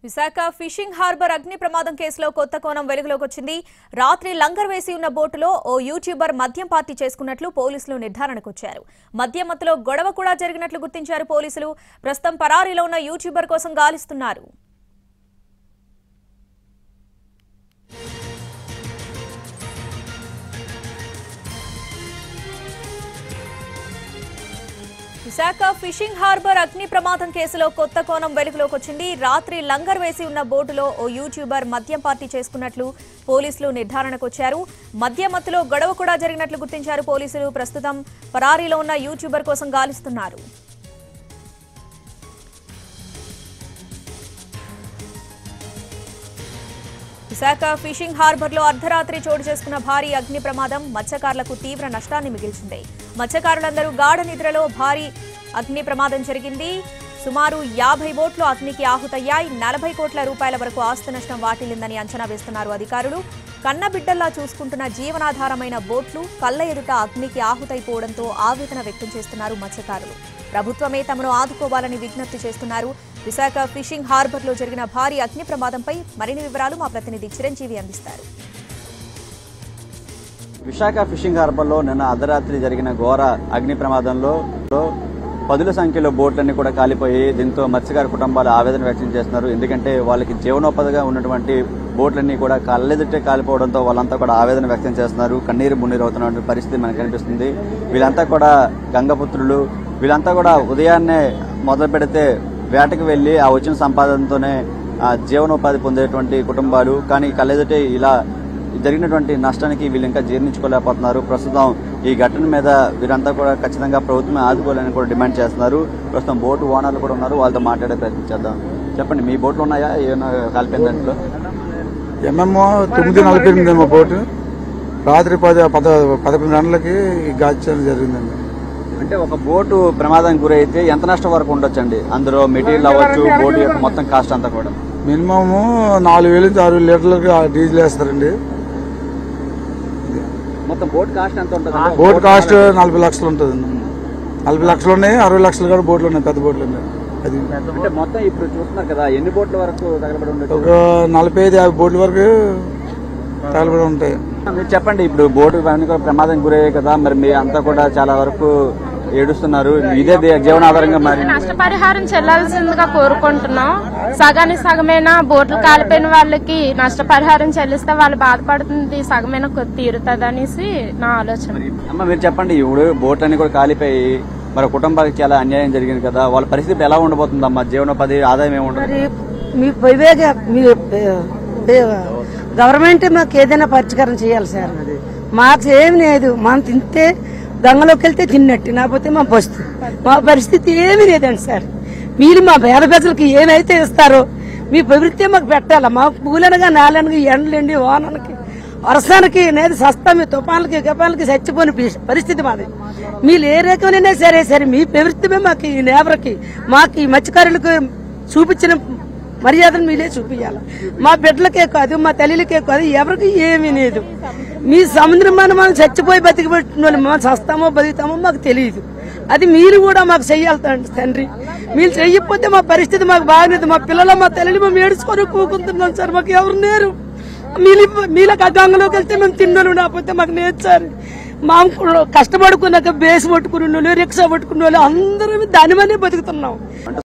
Visakha fishing harbour అగ్ని ప్రమాదం కేసులో కొత్త కోణం వెలుగులోకి వచ్చింది రాత్రి లంగర్ వేసి ఉన్న బోటులో ఓ యూట్యూబర్ మద్యం పార్టీ చేసుకున్నట్లు పోలీసులు నిర్ధారణకు వచ్చారు మద్యం మత్తులో గొడవ కూడా జరిగినట్లు గుర్తించారు పోలీసులు ప్రస్తుతం పరారీలో ఉన్న యూట్యూబర్ కోసం గాలిస్తున్నారు విశాఖ ఫిషింగ్ హార్బర్ అగ్ని ప్రమాదం కేసులో కొత్త కోణం వెలుగులోకి వచ్చింది రాత్రి లంగర్ వేసి ఉన్న బోటులో ఓ యూట్యూబర్ మద్యం పార్టీ చేసుకున్నట్లు పోలీసులు నిర్ధారణకు వచ్చారు మద్య మత్తులో గొడవ కూడా జరిగినట్లు గుర్తించారు పోలీసులు ప్రస్తుతం పరారీలో ఉన్న యూట్యూబర్ కోసం గాలిస్తున్నారు విశాఖ ఫిషింగ్ హార్బర్ లో అర్ధరాత్రి చోటు చేసుకున్న భారీ అగ్ని ప్రమాదం మత్స్యకారులకు తీవ్ర నష్టాన్ని మిగిల్చింది మత్స్యకారులందరూ గాఢ నిద్రలో భారీ అగ్ని ప్రమాదం జరిగింది సుమారు యాభై బోట్లు అగ్నికి ఆహుతయ్యాయి నలభై కోట్ల రూపాయల వరకు ఆస్తి నష్టం వాటిల్లిందని అంచనా వేస్తున్నారు అధికారులు కన్నబిడ్డల్లా చూసుకుంటున్న జీవనాధారమైన బోట్లు కళ్ళ ఎదుట అగ్నికి ఆహుతైపోవడంతో ఆవేదన వ్యక్తం చేస్తున్నారు మత్స్యకారులు ప్రభుత్వమే తమను ఆదుకోవాలని విజ్ఞప్తి చేస్తున్నారు విశాఖ ఫిషింగ్ హార్బర్లో జరిగిన భారీ అగ్ని ప్రమాదంపై మరిన్ని వివరాలు మా ప్రతినిధి చిరంజీవి అందిస్తారు విశాఖ ఫిషింగ్ హార్బర్లో నిన్న అర్ధరాత్రి జరిగిన ఘోర అగ్ని ప్రమాదంలో లో పదుల సంఖ్యలో బోట్లన్నీ కూడా కాలిపోయి దీంతో మత్స్యకార కుటుంబాలు ఆవేదన వ్యక్తం చేస్తున్నారు ఎందుకంటే వాళ్ళకి జీవనోపాధిగా ఉన్నటువంటి బోట్లన్నీ కూడా కళ్ళెదుటే కాలిపోవడంతో వాళ్ళంతా కూడా ఆవేదన వ్యక్తం చేస్తున్నారు కన్నీరు మున్నీరు అవుతున్న పరిస్థితి మనకు కనిపిస్తుంది వీళ్ళంతా కూడా గంగపుత్రులు వీళ్ళంతా కూడా ఉదయాన్నే మొదలు పెడితే వేటకు వెళ్లి ఆ వచ్చిన సంపాదనతోనే ఆ, జీవనోపాధి పొందేటువంటి కుటుంబాలు కానీ కళ్ళెదుటే ఇలా జరిగినటువంటి నష్టానికి వీళ్ళు ఇంకా జీర్ణించుకోలేకపోతున్నారు ప్రస్తుతం ఈ ఘటన మీద వీరంతా కూడా ఖచ్చితంగా ప్రభుత్వమే ఆదుకోవాలని కూడా డిమాండ్ చేస్తున్నారు ప్రస్తుతం బోటు ఓనర్లు కూడా ఉన్నారు వాళ్ళతో మాట్లాడే ప్రయత్నం చేద్దాం చెప్పండి మీ బోట్లు ఉన్నాయా ఏమైనా కాలిపోయిన దాంట్లో ఎంఎంఓ తొమ్మిది నలభై ఎనిమిది మా బోటు రాత్రి పది పద పదకొండు గంటలకి ఈ గాల్చడం జరిగిందండి అంటే ఒక బోటు ప్రమాదానికి గురైతే ఎంత నష్టం వరకు ఉండొచ్చండి అందులో మెటీరియల్ అవ్వచ్చు బోటు యొక్క మొత్తం కాస్ట్ అంతా కూడా మినిమం నాలుగు వేల నుంచి ఆరు వేల లీటర్లకి ఆ డీజిల్ వేస్తారండి మొత్తం బోట్ కాస్ట్ ఎంత ఉంటుంది బోట్ కాస్ట్ నలభై లక్షలు ఉంటుందండి నలభై లక్షలు ఉన్నాయి అరవై లక్షలు కూడా బోట్లు ఉన్నాయి పెద్ద బోట్లు ఉన్నాయి అది అంటే మొత్తం ఇప్పుడు చూస్తున్నారు కదా ఎన్ని బోట్ల వరకు తగలబడి ఉండొచ్చు ఒక నలభై ఐదు యాభై బోట్ల వరకు తగలబడి ఉంటాయి మీరు చెప్పండి ఇప్పుడు బోటు ఇవన్నీ కూడా ప్రమాదం గురయ్యాయి కదా మరి మీ అంతా కూడా చాలా వరకు ఏడుస్తున్నారు ఇదే దే- జీవనాధారంగా మరి నష్టపరిహారం చెల్లాల్సిందిగా కోరుకుంటున్నాం సగానికి సగమైన బోట్లు కాలిపోయిన వాళ్ళకి నష్టపరిహారం చెల్లిస్తే వాళ్ళు బాధపడుతుంది సగమైన కొద్ది తీరుతుంది అనేసి నా ఆలోచన అమ్మ మీరు చెప్పండి ఇప్పుడు బోట్ అన్ని కూడా కాలిపోయి మరి కుటుంబానికి చాలా అన్యాయం జరిగింది కదా వాళ్ళ పరిస్థితి ఎలా ఉండబోతుందమ్మా జీవనోపాధి ఆదాయం ఏముండదు మరి మీ వివేక మీ గవర్నమెంట్ మాకు ఏదైనా పరిష్కారం చేయాలి సార్ మాకు ఏం లేదు మనం తింటే గంగలోకి వెళ్తే తిన్నట్టు లేకపోతే మా బస్తు మా పరిస్థితి ఏమీ లేదండి సార్ మీరు మా పేద ప్రజలకి ఏమైతే ఇస్తారో మీ ప్రవృత్తి మాకు పెట్టాలి మా పూలనగా నేలనగా ఎండలండి వానలకి వర్షానికి అనేది సస్తా మీ తుఫాన్లకి గపాలకి చచ్చిపోయిన పి- పరిస్థితి మాది మీరు ఏ రకమైనా సరే సరే మీ ప్రవృత్తిమే మాకు ఈ నేవరకి మాకు ఈ మత్స్యకారులకు చూపించిన మర్యాదను మీరే చూపించాలి మా బిడ్డలకే కాదు మా తల్లిలకే కాదు ఎవరికి ఏమీ లేదు మీ సముద్రం మనం మనం చచ్చిపోయి బతికి పెట్టిన వాళ్ళు మనం చస్తామో బతుకుతామో మాకు తెలియదు అది మీరు కూడా మాకు చెయ్యాలి తండ్రి- తండ్రి మీరు చెయ్యకపోతే మా పరిస్థితి మాకు బాగాలేదు మా పిల్లలు మా తల్లిని మేము ఏడుచుకొని కూకుంటున్నాం సార్ మాకు ఎవరు లేరు మీలి మీలకు ఆ గంగలోకి వెళ్తే మేము తిన్నోళ్ళు లేకపోతే మాకు నేర్చారు మా కష్టపడుకున్నాక బేస్ పట్టుకున్న వాళ్ళు రిక్షా పట్టుకున్న వాళ్ళు అందరం దాని మీదే బతుకుతున్నాం